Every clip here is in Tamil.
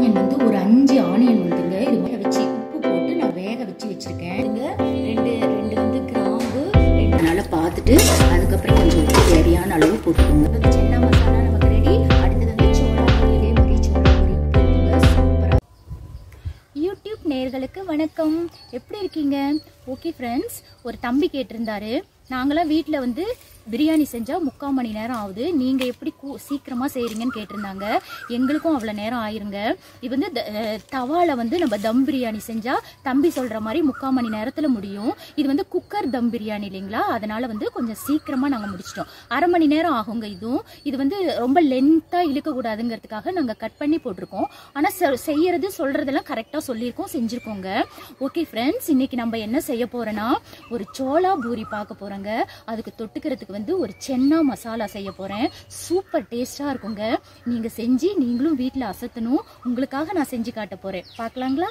ஆனியன் வந்து ஒரு அஞ்சு ஆனியன் வந்துங்க இது வேக வச்சு உப்பு போட்டு நான் வேக வச்சு வச்சிருக்கேன் இதுங்க ரெண்டு ரெண்டு வந்து கிராம்பு ரெண்டு நல்லா பார்த்துட்டு அதுக்கப்புறம் கொஞ்சம் உப்பு தேவையான அளவு போட்டுக்கோங்க வந்து சென்னா மசாலா நமக்கு ரெடி அடுத்தது வந்து சோளா பொரி இதே மாதிரி சோளா பொரி போட்டுங்க சூப்பராக யூடியூப் நேயர்களுக்கு வணக்கம் எப்படி இருக்கீங்க ஓகே ஃப்ரெண்ட்ஸ் ஒரு தம்பி கேட்டிருந்தாரு நாங்களாம் வீட்டில் வந்து பிரியாணி செஞ்சால் முக்கால் மணி நேரம் ஆகுது நீங்கள் எப்படி கூ சீக்கிரமாக செய்கிறீங்கன்னு கேட்டிருந்தாங்க எங்களுக்கும் அவ்வளோ நேரம் ஆயிருங்க இது வந்து த- அஹ், தவால வந்து நம்ம தம் பிரியாணி செஞ்சால் தம்பி சொல்கிற மாதிரி முக்கால் மணி நேரத்தில் முடியும் இது வந்து குக்கர் தம் பிரியாணி இல்லைங்களா அதனால் வந்து கொஞ்சம் சீக்கிரமாக நாங்கள் முடிச்சிட்டோம் அரை மணி நேரம் ஆகுங்க இதுவும் இது வந்து ரொம்ப லென்த்தாக இழுக்கக்கூடாதுங்கிறதுக்காக நாங்கள் கட் பண்ணி போட்டிருக்கோம் ஆனால் செய்யறது சொல்றதெல்லாம் கரெக்டாக சொல்லியிருக்கோம் செஞ்சுருக்கோங்க ஓகே ஃப்ரெண்ட்ஸ் இன்னைக்கு நம்ம என்ன செய்ய போறோம்னா ஒரு சோளா பூரி பார்க்க போறோங்க அதுக்கு தொட்டுக்கிறதுக்கு வந்து ஒரு சென்னா மசாலா செய்ய போறேன் சூப்பர் டேஸ்டா இருக்குங்க நீங்க செஞ்சு நீங்களும் வீட்டில் அசத்தணும் உங்களுக்காக நான் செஞ்சு காட்ட போறேன் பார்க்கலாங்களா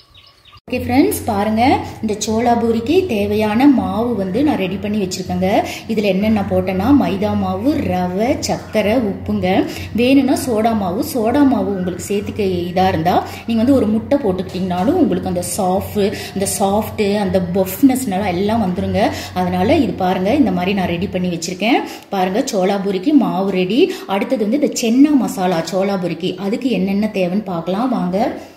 ஓகே ஃப்ரெண்ட்ஸ் பாருங்க இந்த சோளா பூரிக்கு தேவையான மாவு வந்து நான் ரெடி பண்ணி வச்சிருக்கேங்க இதில் என்னென்ன போட்டேன்னா மைதா மாவு ரவை சர்க்கரை உப்புங்க வேணும்னா சோடா மாவு சோடா மாவு உங்களுக்கு சேர்த்துக்க இதாக இருந்தால் நீங்கள் வந்து ஒரு முட்டை போட்டுக்கிட்டிங்கனாலும் உங்களுக்கு அந்த சாஃப்ட் அந்த சாஃப்ட்டு அந்த பொஃப்னஸ்னால எல்லாம் வந்துருங்க அதனால இது பாருங்க இந்த மாதிரி நான் ரெடி பண்ணி வச்சிருக்கேன் பாருங்க சோளா பூரிக்கு மாவு ரெடி அடுத்தது வந்து இந்த சென்னா மசாலா சோளா பூரிக்கு அதுக்கு என்னென்ன தேவைன்னு பார்க்கலாம் வாங்க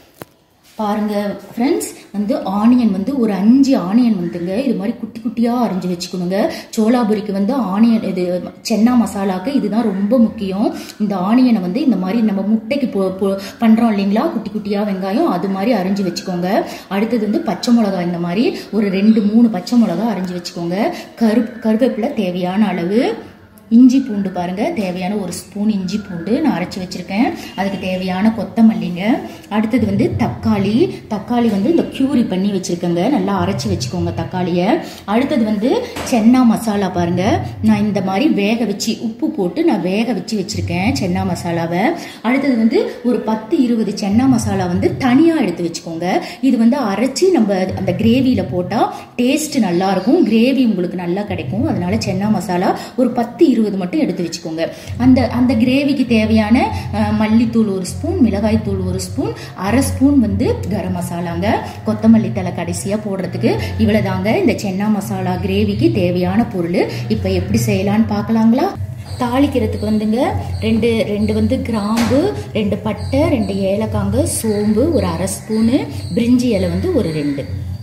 பாருங்க ஃப்ரெண்ட்ஸ் வந்து ஆனியன் வந்து ஒரு அஞ்சு ஆனியன் வந்துங்க இது மாதிரி குட்டி குட்டியாக அரிஞ்சு வச்சுக்கணுங்க சோளாபுரிக்கு வந்து ஆனியன் இது சென்னா மசாலாக்கு இதுதான் ரொம்ப முக்கியம் இந்த ஆனியனை வந்து இந்த மாதிரி நம்ம முட்டைக்கு போ போ- பண்றோம் இல்லைங்களா குட்டி குட்டியாக வெங்காயம் அது மாதிரி அரிஞ்சு வச்சுக்கோங்க அடுத்தது வந்து பச்சை மிளகாய் இந்த மாதிரி ஒரு ரெண்டு மூணு பச்சை மிளகாய் அரிஞ்சு வச்சுக்கோங்க கரு கருவேப்பிலை தேவையான அளவு இஞ்சி பூண்டு பாருங்க தேவையான ஒரு ஸ்பூன் இஞ்சி பூண்டு நான் அரைச்சி வச்சிருக்கேன் அதுக்கு தேவையான கொத்தமல்லிங்க அடுத்தது வந்து தக்காளி தக்காளி வந்து இந்த க்யூரி பண்ணி வச்சிருக்கேங்க நல்லா அரைச்சி வச்சுக்கோங்க தக்காளியை அடுத்தது வந்து சென்னா மசாலா பாருங்க நான் இந்த மாதிரி வேக வச்சு உப்பு போட்டு நான் வேக வச்சு வச்சிருக்கேன் சென்னா மசாலாவை அடுத்தது வந்து ஒரு பத்து இருபது சென்னா மசாலா வந்து தனியாக எடுத்து வச்சுக்கோங்க இது வந்து அரைச்சி நம்ம அந்த கிரேவியில் போட்டால் டேஸ்ட் நல்லா இருக்கும் கிரேவி உங்களுக்கு நல்லா கிடைக்கும் அதனால சென்னா மசாலா ஒரு பத்து இருபது மட்டும் எடுத்து வச்சுக்கோங்க அந்த அந்த கிரேவிக்கு தேவையான அஹ், மல்லித்தூள் ஒரு ஸ்பூன் மிளகாய் தூள் ஒரு ஸ்பூன் அரை ஸ்பூன் வந்து கரம் மசாலாங்க கொத்தமல்லி தலை கடைசியாக போடுறதுக்கு இவ்வளோதாங்க இந்த சென்னா மசாலா கிரேவிக்கு தேவையான பொருள் இப்போ எப்படி செய்யலான்னு பார்க்கலாங்களா தாளிக்கிறதுக்கு வந்துங்க ரெண்டு ரெண்டு வந்து கிராம்பு ரெண்டு பட்டை ரெண்டு ஏலக்காங்க சோம்பு ஒரு அரை ஸ்பூனு பிரிஞ்சி இலை வந்து ஒரு ரெண்டு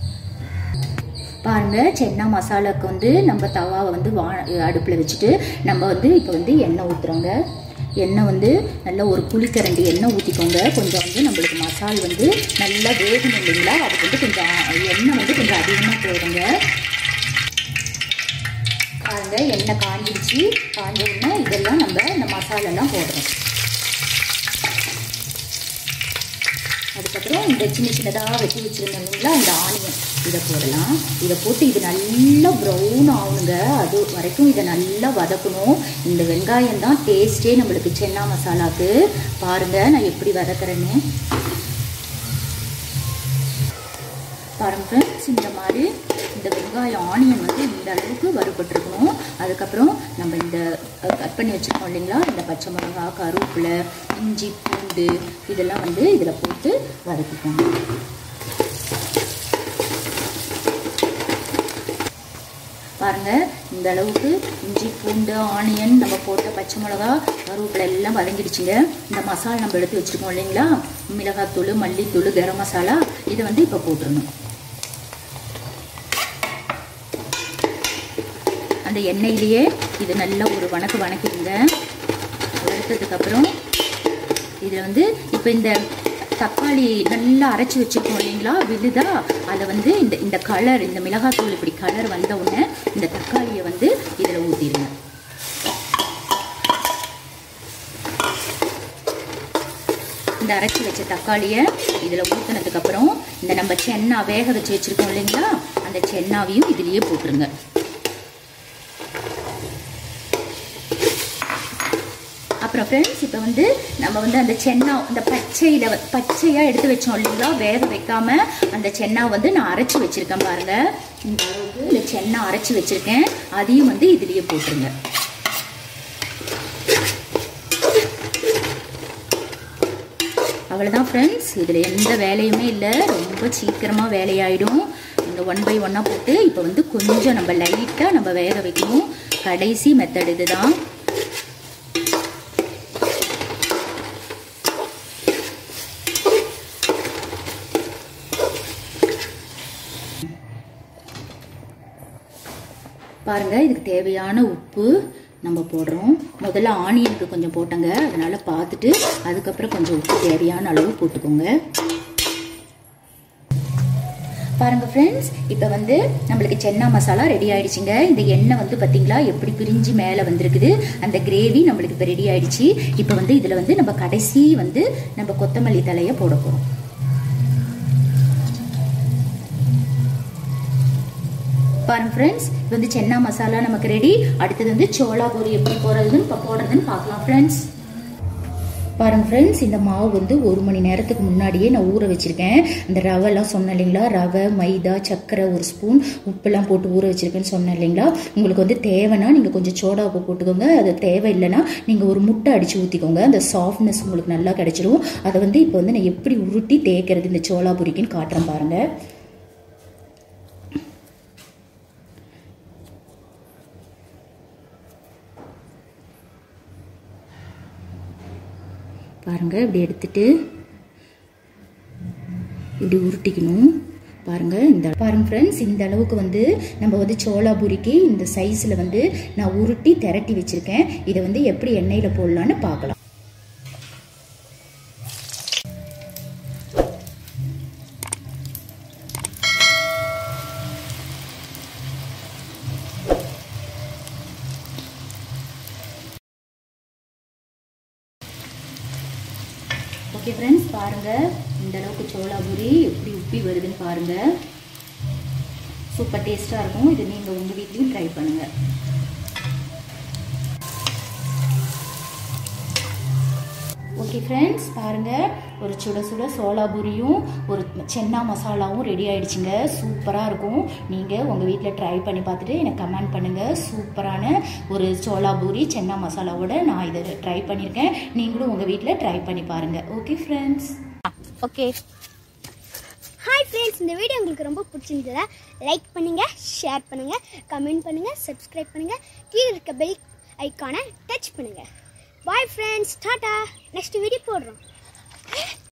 பாருங்க சென்னா மசாலாக்கு வந்து நம்ம தவாவை வந்து வா அடுப்பில் வச்சுட்டு நம்ம வந்து இப்போ வந்து எண்ணெய் ஊற்றுறோங்க எண்ணெய் வந்து நல்லா ஒரு புளிக்கரண்டி எண்ணெய் ஊற்றிக்கோங்க கொஞ்சம் வந்து நம்மளுக்கு மசால் வந்து நல்லா வேகணும் இல்லைங்களா அதுக்கு வந்து கொஞ்சம் எண்ணெய் வந்து கொஞ்சம் அதிகமாக போடுங்க பாருங்க எண்ணெய் காஞ்சிடுச்சு காஞ்ச உடனே இதெல்லாம் நம்ம இந்த மசாலெல்லாம் போடுறோம் அதுக்கப்புறம் இந்த சின்ன சின்னதாக வெட்டி வச்சுருந்தோம் இல்லைங்களா இந்த ஆனியன் இதை போடலாம் இதை போட்டு இது நல்லா ப்ரௌன் ஆகணுங்க அது வரைக்கும் இதை நல்லா வதக்கணும் இந்த வெங்காயம் தான் டேஸ்ட்டே நம்மளுக்கு சென்னா மசாலாக்கு பாருங்க நான் எப்படி வதக்குறேன்னு பாருங்க ஃப்ரெண்ட்ஸ் இந்த மாதிரி இந்த வெங்காயம் ஆனியன் வந்து இந்த அளவுக்கு வறுபட்டுருக்கணும் அதுக்கப்புறம் நம்ம இந்த கட் பண்ணி வச்சுருக்கோம் இல்லைங்களா இந்த பச்சை மிளகா கருவேப்பிலை இஞ்சி பூண்டு இதெல்லாம் வந்து இதில் போட்டு வதக்கிக்கோங்க பாருங்க இந்த அளவுக்கு இஞ்சி பூண்டு ஆனியன் நம்ம போட்ட பச்சை மிளகா கருவேப்பிலை எல்லாம் வதங்கிடுச்சுங்க இந்த மசாலா நம்ம எடுத்து வச்சிருக்கோம் இல்லைங்களா மிளகாத்தூள் மல்லித்தூள் கரம் மசாலா இதை வந்து இப்போ போட்டுருணும் அந்த எண்ணெயிலேயே இது நல்லா ஒரு வணக்கு வணக்கிடுங்க வறுத்ததுக்கப்புறம் இதில் வந்து இப்போ இந்த தக்காளி நல்லா அரைச்சி வச்சுருக்கோம் இல்லைங்களா விழுதா அதை வந்து இந்த இந்த கலர் இந்த மிளகாத்தூள் இப்படி கலர் வந்த உடனே இந்த தக்காளியை வந்து இதில் ஊற்றிடுங்க இந்த அரைச்சி வச்ச தக்காளியை இதில் ஊற்றினதுக்கப்புறம் இந்த நம்ம சென்னா வேக வச்சு வச்சுருக்கோம் இல்லைங்களா அந்த சென்னாவையும் இதுலேயே போட்டுருங்க அப்புறம் ஃப்ரெண்ட்ஸ் இப்போ வந்து நம்ம வந்து அந்த சென்னா அந்த பச்சையில் வ- பச்சையா எடுத்து வச்சோம் இல்லைங்களா வேக வைக்காம அந்த சென்னா வந்து நான் அரைச்சி வச்சிருக்கேன் பாருங்க இந்த அளவுக்கு இந்த சென்னா அரைச்சி வச்சிருக்கேன் அதையும் வந்து இதுலயே போட்டுருங்க அவ்வளோதான் ஃப்ரெண்ட்ஸ் இதில் எந்த வேலையுமே இல்லை ரொம்ப சீக்கிரமாக வேலையாயிடும் இந்த ஒன் பை ஒன்னாக போட்டு இப்போ வந்து கொஞ்சம் நம்ம லைட்டாக நம்ம வேக வைக்கணும் கடைசி மெத்தட் இதுதான் பாருங்க இதுக்கு தேவையான உப்பு நம்ம போடுறோம் முதல்ல ஆனியனுக்கு கொஞ்சம் போட்டங்க அதனால பார்த்துட்டு அதுக்கப்புறம் கொஞ்சம் உப்பு தேவையான அளவு போட்டுக்கோங்க பாருங்க ஃப்ரெண்ட்ஸ் இப்போ வந்து நம்மளுக்கு சென்னா மசாலா ரெடி ஆயிடுச்சுங்க இந்த எண்ணெய் வந்து பார்த்தீங்களா எப்படி பிரிஞ்சு மேலே வந்திருக்குது அந்த கிரேவி நம்மளுக்கு இப்போ ரெடி ஆயிடுச்சு இப்போ வந்து இதில் வந்து நம்ம கடைசி வந்து நம்ம கொத்தமல்லி தலையை போட போகிறோம் பாருங்க ஃப்ரெண்ட்ஸ் இது வந்து சென்னா மசாலா நமக்கு ரெடி அடுத்தது வந்து சோளா பூரி எப்படி போடுறதுன்னு இப்போ போடுறதுன்னு பார்க்கலாம் ஃப்ரெண்ட்ஸ் பாருங்க ஃப்ரெண்ட்ஸ் இந்த மாவு வந்து ஒரு மணி நேரத்துக்கு முன்னாடியே நான் ஊற வச்சிருக்கேன் இந்த ரவைலாம் சொன்னேன் இல்லைங்களா ரவை மைதா சர்க்கரை ஒரு ஸ்பூன் உப்புலாம் போட்டு ஊற வச்சிருக்கேன்னு சொன்னேன் இல்லைங்களா உங்களுக்கு வந்து தேவைன்னா நீங்கள் கொஞ்சம் சோடா உப்பு போட்டுக்கோங்க அது தேவை இல்லைன்னா நீங்கள் ஒரு முட்டை அடித்து ஊற்றிக்கோங்க அந்த சாஃப்ட்னஸ் உங்களுக்கு நல்லா கிடைச்சிடும் அதை வந்து இப்போ வந்து நான் எப்படி உருட்டி தேய்க்கிறது இந்த சோளா பூரிக்குன்னு காட்டுறேன் பாருங்கள் பாருங்க இப்படி எடுத்துட்டு இப்படி உருட்டிக்கணும் பாருங்க இந்த பாருங்க ஃப்ரெண்ட்ஸ் இந்த அளவுக்கு வந்து நம்ம வந்து சோளா பூரிக்கு இந்த சைஸில் வந்து நான் உருட்டி திரட்டி வச்சிருக்கேன் இதை வந்து எப்படி எண்ணெயில் போடலான்னு பார்க்கலாம் ஓகே ஃப்ரெண்ட்ஸ் பாருங்க இந்த அளவுக்கு சோளா பூரி எப்படி உப்பி வருதுன்னு பாருங்க சூப்பர் டேஸ்ட்டாக இருக்கும் இது நீங்கள் உங்கள் வீட்லேயும் ட்ரை பண்ணுங்கள் ஓகே ஃப்ரெண்ட்ஸ் பாருங்கள் ஒரு சுட சுட சோளா பூரியும் ஒரு சென்னா மசாலாவும் ரெடி ஆயிடுச்சுங்க சூப்பராக இருக்கும் நீங்கள் உங்கள் வீட்டில் ட்ரை பண்ணி பார்த்துட்டு எனக்கு கமெண்ட் பண்ணுங்கள் சூப்பரான ஒரு சோளா பூரி சென்னா மசாலாவோட நான் இதை ட்ரை பண்ணியிருக்கேன் நீங்களும் உங்கள் வீட்டில் ட்ரை பண்ணி பாருங்கள் okay friends okay hi friends இந்த வீடியோ உங்களுக்கு ரொம்ப பிடிச்சிருந்ததா லைக் பண்ணுங்க ஷேர் பண்ணுங்க கமெண்ட் பண்ணுங்க சப்ஸ்கிரைப் பண்ணுங்க கீழே இருக்க பெல் ஐக்கானை டச் பண்ணுங்க bye friends ta-ta next video போடுறோம்